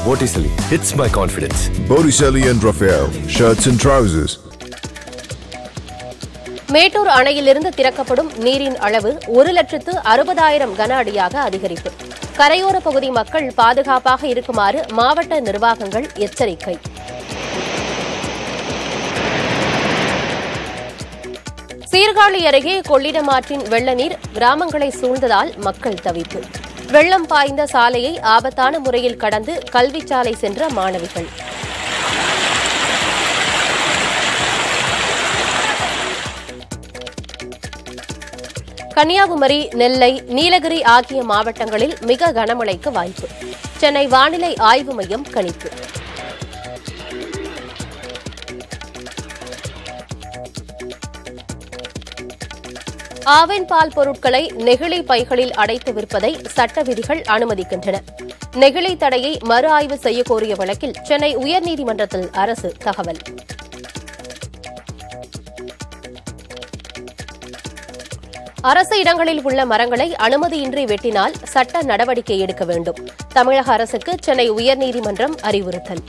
Vorticeli hits my confidence. Botticelli and Raphael, shirts and trousers. Mettur அணையிலிருந்து திறக்கப்படும் நீரின் அளவு ஒரு லட்சத்து அறுபதாயிரம் கன அடியாக அதிகரிப்பு கரையோர பகுதி மக்கள் பாதுகாப்பாக இருக்குமாறு மாவட்ட நிர்வாகங்கள் எச்சரிக்கை சீர்காழி அருகே கொள்ளிடம் ஆற்றின் வெள்ள நீர் கிராமங்களை சூழ்ந்ததால் மக்கள் தவிப்பு வெள்ளம் பாய்ந்த சாலையை ஆபத்தான முறையில் கடந்து கல்விச்சாலை சென்ற மாணவிகள் கன்னியாகுமரி நெல்லை நீலகிரி ஆகிய மாவட்டங்களில் மிக கனமழைக்கு வாய்ப்பு சென்னை வானிலை ஆய்வு மையம் கணிப்பு ஆவின் பால் பொருட்களை நெகிழி பைகளில் அடைத்து விற்பதை சட்ட விதிகள் அனுமதிக்கின்றன நெகிழி தடையை மறு ஆய்வு செய்ய கோரிய வழக்கில் சென்னை உயர்நீதிமன்றத்தில் அரசு தகவல் அரசு இடங்களில் உள்ள மரங்களை அனுமதியின்றி வெட்டினால் சட்ட நடவடிக்கை எடுக்க வேண்டும் தமிழக அரசுக்கு சென்னை உயர்நீதிமன்றம் அறிவுறுத்தல்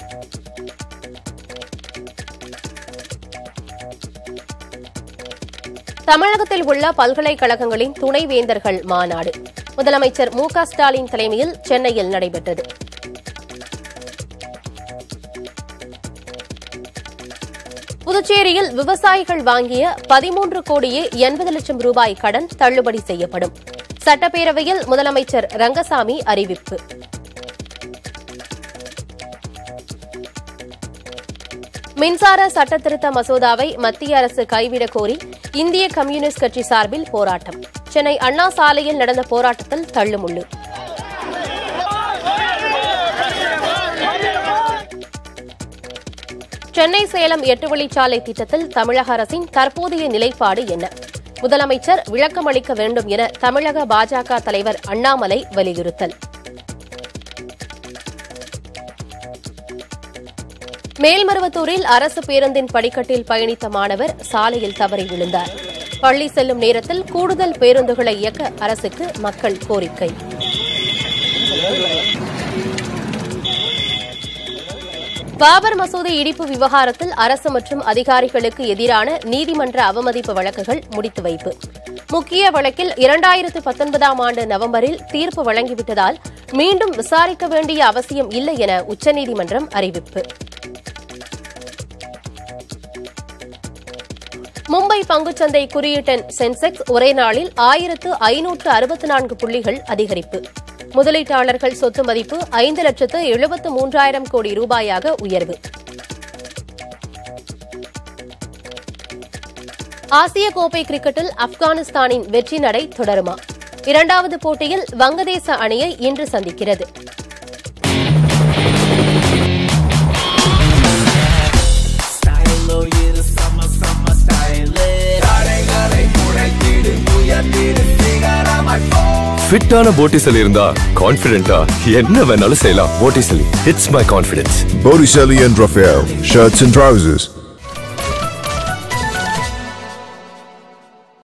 தமிழகத்தில் உள்ள பல்கலைக்கழகங்களின் துணைவேந்தர்கள் மாநாடு முதலமைச்சர் மு க ஸ்டாலின் தலைமையில் சென்னையில் நடைபெற்றது புதுச்சேரியில் விவசாயிகள் வாங்கிய பதிமூன்று கோடியே எண்பது லட்சம் ரூபாய் கடன் தள்ளுபடி செய்யப்படும் சட்டப்பேரவையில் முதலமைச்சர் ரங்கசாமி அறிவிப்பு மின்சார சட்டத்திருத்த மசோதாவை மத்திய அரசு கைவிடக் கோரி இந்திய கம்யூனிஸ்ட் கட்சி சார்பில் போராட்டம் சென்னை அண்ணா சாலையில் நடந்த போராட்டத்தில் தள்ளுமுள்ளு சென்னை சேலம் எட்டு வழிச்சாலை திட்டத்தில் தமிழக அரசின் தற்போதைய நிலைப்பாடு என்ன முதலமைச்சர் விளக்கம் அளிக்க வேண்டும் என தமிழக பாஜக தலைவர் அண்ணாமலை வலியுறுத்தல் மேல்மருவத்தூரில் அரசு பேருந்தின் படிக்கட்டில் பயணித்த மாணவர் சாலையில் தவறி விழுந்தார் பள்ளி செல்லும் நேரத்தில் கூடுதல் பேருந்துகளை இயக்க அரசுக்கு மக்கள் கோரிக்கை பாபர் மசூதி இடிப்பு விவகாரத்தில் அரசு மற்றும் அதிகாரிகளுக்கு எதிரான நீதிமன்ற அவமதிப்பு வழக்குகள் முடித்து வைப்பு முக்கிய வழக்கில் இரண்டாயிரத்து பத்தொன்பதாம் ஆண்டு நவம்பரில் தீர்ப்பு வழங்கிவிட்டதால் மீண்டும் விசாரிக்க வேண்டிய அவசியம் இல்லை என உச்சநீதிமன்றம் அறிவிப்பு மும்பை பங்குச்சந்தை குறியீட்டன் சென்செக்ஸ் ஒரே நாளில் ஆயிரத்து ஐநூற்று அறுபத்தி நான்கு புள்ளிகள் அதிகரிப்பு முதலீட்டாளர்கள் சொத்து மதிப்பு ஐந்து லட்சத்து எழுபத்து மூன்றாயிரம் கோடி ரூபாயாக உயர்வு ஆசிய கோப்பை கிரிக்கெட்டில் ஆப்கானிஸ்தானின் வெற்றி நடை தொடருமா இரண்டாவது போட்டியில் வங்கதேச அணியை இன்று சந்திக்கிறது ஃபிட்டான போட்டிசலி இருந்தா கான்ஃபிடென்ட்டா என்ன வேணாலும் செய்யலாம் போட்டிசலி hits my confidence. Botticelli and Raphael, shirts and trousers.